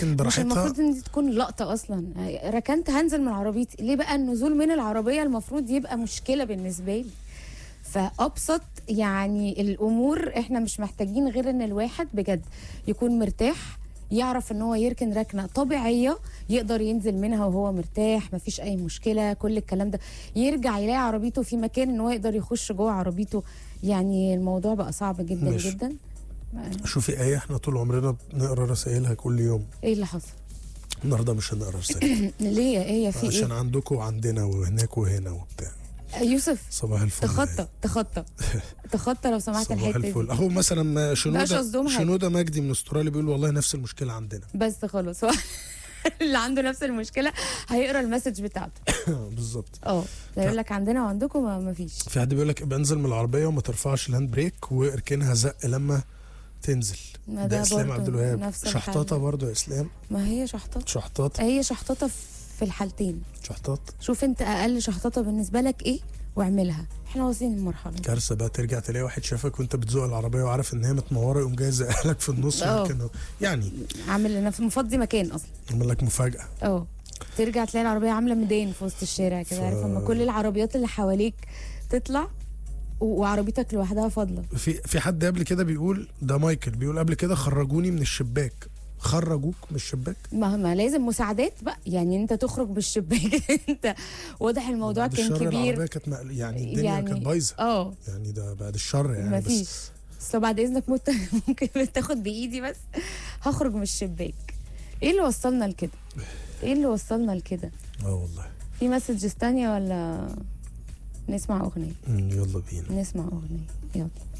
تركن مش براحتها المفروض ان دي تكون لقطه اصلا ركنت هنزل من عربيتي ليه بقى النزول من العربيه المفروض يبقى مشكله بالنسبه لي فابسط يعني الامور احنا مش محتاجين غير ان الواحد بجد يكون مرتاح يعرف ان هو يركن ركنه طبيعيه يقدر ينزل منها وهو مرتاح مفيش اي مشكله كل الكلام ده يرجع يلاقي عربيته في مكان ان هو يقدر يخش جوه عربيته يعني الموضوع بقى صعب جدا ماشي. جدا شوفي ايه احنا طول عمرنا بنقرا رسائلها كل يوم ايه اللي حصل النهارده مش هنقرا رسائل ليه ايه في عشان ايه عندكم وعندنا وهناك وهنا وبتاع يوسف صباح الفل تخطى تخطى تخطى لو سمحت صباح الحته الفل دي اهو مثلا مش شنوده قصدهم حاجة. شنوده مجدي من استراليا بيقول والله نفس المشكله عندنا بس خلاص هو اللي عنده نفس المشكله هيقرا المسج بتاعته بالظبط اه ده يقول لك عندنا وعندكم ما ما فيش في حد بيقول لك ابقى انزل من العربيه وما ترفعش الهاند بريك واركنها زق لما تنزل ما ده ده اسلام برضه عبد الوهاب نفس شحطاطه الحل. برضه يا اسلام ما هي شحططه شحطاط هي شحططه في الحالتين شحطاط شوف انت اقل شحططه بالنسبه لك ايه واعملها احنا واصلين للمرحله دي. كارثه بقى ترجع تلاقي واحد شافك وانت بتزوق العربيه وعارف ان هي متنوره يقوم جاي زقلك في النص اه. يمكن يعني عامل لنا مفضي مكان اصلا يعمل لك مفاجاه اه ترجع تلاقي العربيه عامله ميدان في وسط الشارع كده ف- عارف لما كل العربيات اللي حواليك تطلع و- وعربيتك لوحدها فاضله في في حد قبل كده بيقول ده مايكل بيقول قبل كده خرجوني من الشباك خرجوك من الشباك ما ما لازم مساعدات بقى يعني انت تخرج بالشباك انت واضح الموضوع بعد كان الشر العربيه كبير كانت مقل- يعني الدنيا يعني كانت بايظه اه يعني ده بعد الشر يعني مفيش بس بس لو بعد اذنك مت... ممكن تاخد بايدي بس هخرج من الشباك ايه اللي وصلنا لكده ايه اللي وصلنا لكده اه والله في مسجز تانية ولا نسمع اغنيه مم، يلا بينا نسمع اغنيه يلا